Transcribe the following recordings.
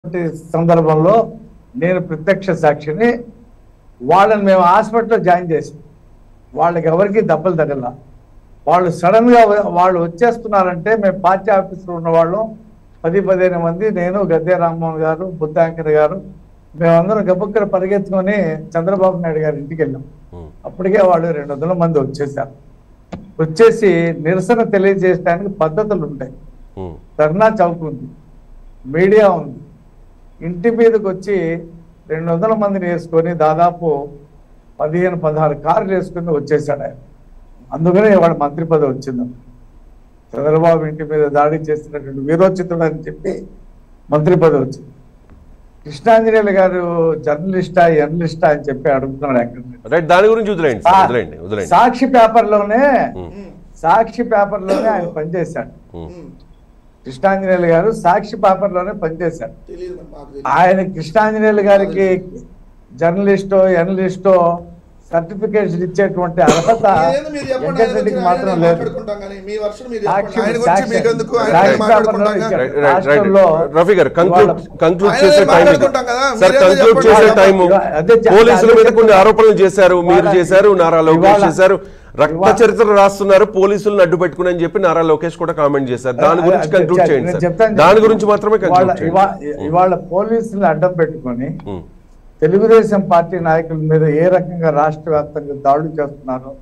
అటువంటి సందర్భంలో నేను ప్రత్యక్ష సాక్షిని వాళ్ళని మేము హాస్పిటల్లో జాయిన్ చేసాం వాళ్ళకి ఎవరికి దెబ్బలు తగల వాళ్ళు సడన్ గా వాళ్ళు వచ్చేస్తున్నారంటే మేము పార్టీ ఆఫీసులో ఉన్న వాళ్ళం పది పదిహేను మంది నేను గద్దె రామ్మోహన్ గారు బుద్ధాంకర్ గారు మేమందరం గబుక్కర పరిగెత్తుకొని చంద్రబాబు నాయుడు గారి ఇంటికి వెళ్ళాం ఉమ్, అప్పటికే వాళ్ళు రెండు వందల మంది వచ్చేసారు వచ్చేసి నిరసన తెలియజేయడానికి పద్ధతులు ఉంటాయి ఉమ్, ధర్నా చౌక్ ఉంది మీడియా ఉంది ఇంటి మీదకి వచ్చి రెండు వందల మందిని వేసుకొని దాదాపు పదిహేను పదహారు కార్లు వేసుకొని వచ్చేసాడు ఆయన అందుకనే వాడు మంత్రి పదవి వచ్చింది చంద్రబాబు ఇంటి మీద దాడి చేసినటువంటి వీరోచితుడు అని చెప్పి మంత్రి పదవి వచ్చింది కృష్ణాంజనేయులు గారు జర్నలిస్టా ఎర్నలిస్టా అని చెప్పి అడుగుతున్నాడు ఎక్కడ రైట్ దాని గురించి వదిలేండి సార్, వదిలేండి వదిలేండి సాక్షి పేపర్లోనే ఉమ్, సాక్షి పేపర్లోనే ఆయన పనిచేశాడు ఉమ్, కృష్ణాంజనేయులు గారు సాక్షి పేపర్లోనే పనిచేశాడు తెలియదు మరి మాకు తెలియదు. ఆయన కృష్ణాంజనేయులు గారికి జర్నలిస్టో ఎనలిస్టో సర్టిఫికేట్స్ ఇచ్చేటువంటి అర్హత మీరేందో మీరు చెప్పండి, ఆయన వెంకటరెడ్డికి గురించి మాత్రం ఆయనే లేదు మాట్లాడుకుంటాం కానీ మీ వర్షన్ మీరు సాక్షి చెప్పండి. ఆయన గురించి సాక్షి- మీకెందుకు? ఆయన సాక్షి మాట్లాడుకుంటాం పేపర్లో కదా. ఇచ్చారు. రైట్ రైట్ రైట్ రాష్ట్రంలో రఫీ గారు కంక్లూడ్ ఇవాళ- కంక్లూడ్ ఆయన చేసే టైం మాట్లాడుకుంటాం కదా, సార్ మీరేదో కంక్లూడ్ చెప్పండి. చేసే టైం అదే చెప్పండి. పోలీసుల మీద అదే కొన్ని చెప్పండి. ఆరోపణలు చేశారు మీరు ఇవాళ- చేశారు నారా లోకేష్ ఇవాళ- చేశారు రక్త ఇవాళ- చరిత్ర రాస్తున్నారు పోలీసులను అడ్డు పెట్టుకుని అని చెప్పి నారా లోకేష్ కూడా కామెంట్ చేశారు దాని గురించి అదే కంక్లూడ్ చెప్తాను, చేయండి నేను సార్ చెప్తాను దాని చెప్తాను. గురించి మాత్రమే ఇవాళ కంక్లూడ్ ఇవా- చేయండి ఇవాళ పోలీసులు అడ్డం పెట్టుకొని ఉమ్, తెలుగుదేశం పార్టీ నాయకుల మీద ఏ రకంగా రాష్ట్ర వ్యాప్తంగా దాడులు చేస్తున్నారో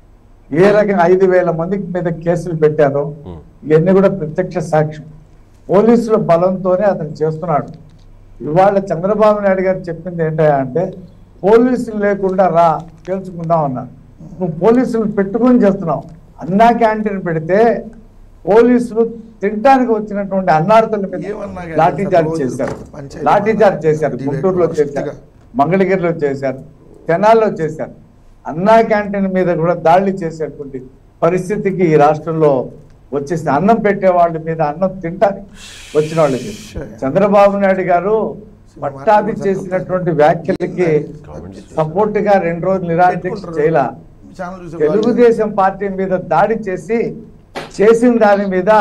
ఏ రకంగా ఐదు వేల మందికి మీద కేసులు పెట్టారో ఉమ్, ఇవన్నీ కూడా ప్రత్యక్ష సాక్ష్యం పోలీసుల బలంతోనే అతను చేస్తున్నాడు ఇవాళ చంద్రబాబు నాయుడు గారు చెప్పింది ఏంటంటే అంటే పోలీసులు లేకుండా రా తెలుసుకుందాం అన్నారు నువ్వు పోలీసులు పెట్టుకుని చేస్తున్నావు అన్నా క్యాంటీన్ పెడితే పోలీసులు తినడానికి వచ్చినటువంటి అన్నార్థుల మీద ఏమన్నా కానీ లాఠీ చార్జ్ రోజు చేశారు పంచాయతీ లాఠీ చార్జ్ చేశారు డిబేట్ గుంటూరులో వరస్ట్గా. చేశారు మంగళగిరిలో చేశారు తెనాల్లో చేశారు అన్నా క్యాంటీన్ మీద కూడా దాడులు చేసేటువంటి పరిస్థితికి ఈ రాష్ట్రంలో వచ్చేసి అన్నం పెట్టే వాళ్ళ మీద అన్నం తింటానికి వచ్చిన వాళ్ళకి చంద్రబాబు నాయుడు గారు పట్టాభి చేసినటువంటి వ్యాఖ్యలకి సపోర్ట్ గా రెండు రోజులు నిరాధ్యక్ష చేయాల ఛానల్ చూసే తెలుగుదేశం పార్టీ మీద దాడి చేసి చేసిన దాని మీద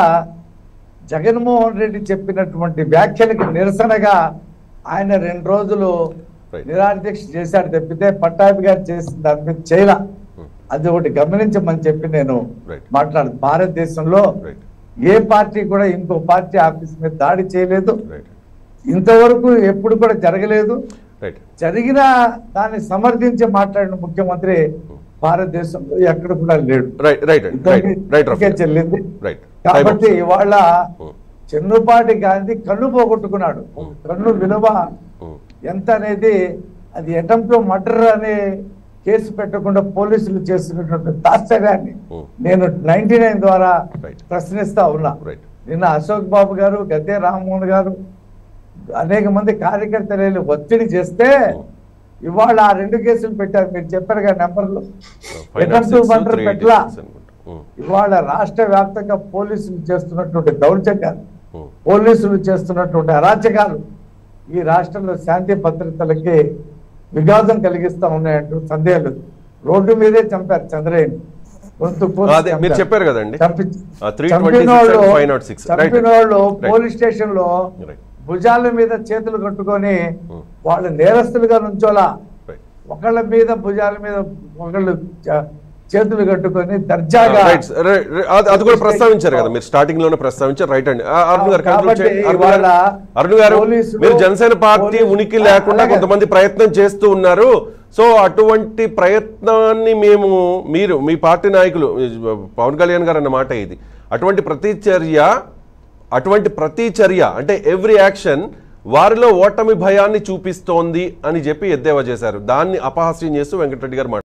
జగన్మోహన్ రెడ్డి చెప్పినటువంటి వ్యాఖ్యలకి నిరసనగా ఆయన రెండు రోజులు Right. నిరాధ్యక్ష చేశాడు తప్పితే పట్టాభి గారు చేసిన దాని మీద చేయలా అది ఒకటి గమనించమని చెప్పి నేను Right. మాట్లాడు భారతదేశంలో రైట్ ఏ పార్టీ కూడా ఇంకో పార్టీ ఆఫీస్ మీద దాడి చేయలేదు రైట్ ఇంతవరకు ఎప్పుడు కూడా జరగలేదు రైట్ జరిగిన దాన్ని సమర్థించి మాట్లాడిన ముఖ్యమంత్రి భారతదేశంలో ఎక్కడ కూడా లేడు right right right right right Rafi ఇద్దరికే చెల్లింది రైట్ కాబట్టి ఇవాళ ఉమ్, చెన్నుపాటి గాంధీ కన్ను పోగొట్టుకున్నాడు కన్ను విలువ ఉమ్, ఎంత అనేది అది అటెంప్ట్ మర్డర్ అనే కేసు పెట్టకుండా పోలీసులు చేసినటువంటి తాత్సర్యాన్ని ఉమ్, నేను నైన్టీ నైన్ ద్వారా Right. ప్రశ్నిస్తా ఉన్నా రైట్ నిన్న అశోక్ బాబు గారు గద్దె రామ్మోహన్ గారు అనేక మంది కార్యకర్తలు ఒత్తిడి చేస్తే ఇవాళ ఆ రెండు కేసులు పెట్టారు మీరు చెప్పారు కదా నెంబర్లు five not attempt six murder three eighty పెట్టలా సిక్స్ అనుకుంటా ఉమ్, ఇవాళ రాష్ట్ర వ్యాప్తంగా పోలీసులు చేస్తున్నటువంటి దౌర్జన్యాలు ఉమ్, పోలీసులు చేస్తున్నటువంటి అరాచకాలు ఈ రాష్ట్రంలో శాంతి భద్రతలకి విఘాతం కలిగిస్తా ఉన్నాయంటూ సందేహం లేదు రోడ్డు మీదే చంపారు చంద్రయ్యని గొంతు కోసి అదే మీరు చంపారు. చెప్పారు కదండి చంపి- ఆ, 326 చంపిన వాళ్ళు and 506. Right. చంపిన వాళ్ళు Right. పోలీస్ స్టేషన్ లో రైట్ భుజాల మీద చేతులు కట్టుకొని Hmm. వాళ్ళు నేరస్తులుగా నుంచోలా రైట్ ఒకళ్ళ మీద భుజాల మీద ఒకళ్ళు చ- చేతులు కట్టుకొని దర్జాగా రైట్ సార్. Right, right. అది- అది కూడా ప్రస్తావించారు కదా మీరు స్టార్టింగ్ లోనే ప్రస్తావించారు రైట్ అండి ఆ, అరుణ్ గారు conclude కాబట్టి చేయండి. అరుణ్ గారు- ఇవాళ అరుణ్ గారు పోలీసులు- మీరు జనసేన పార్టీ పోలీసు- ఉనికి లేకుండా అలాగే. కొంతమంది ప్రయత్నం చేస్తూ ఉన్నారు సో అటువంటి ప్రయత్నాన్ని మేము మీరు మీ పార్టీ నాయకులు పవన్ కళ్యాణ్ గారు అన్న మాట ఇది అటువంటి ప్రతి చర్య అటువంటి ప్రతి చర్య అంటే ఎవ్రీ యాక్షన్ వారిలో ఓటమి భయాన్ని చూపిస్తోంది అని చెప్పి ఎద్దేవా చేశారు దాన్ని అపహాస్యం చేస్తూ వెంకటరెడ్డి గారు మాట్లాడారు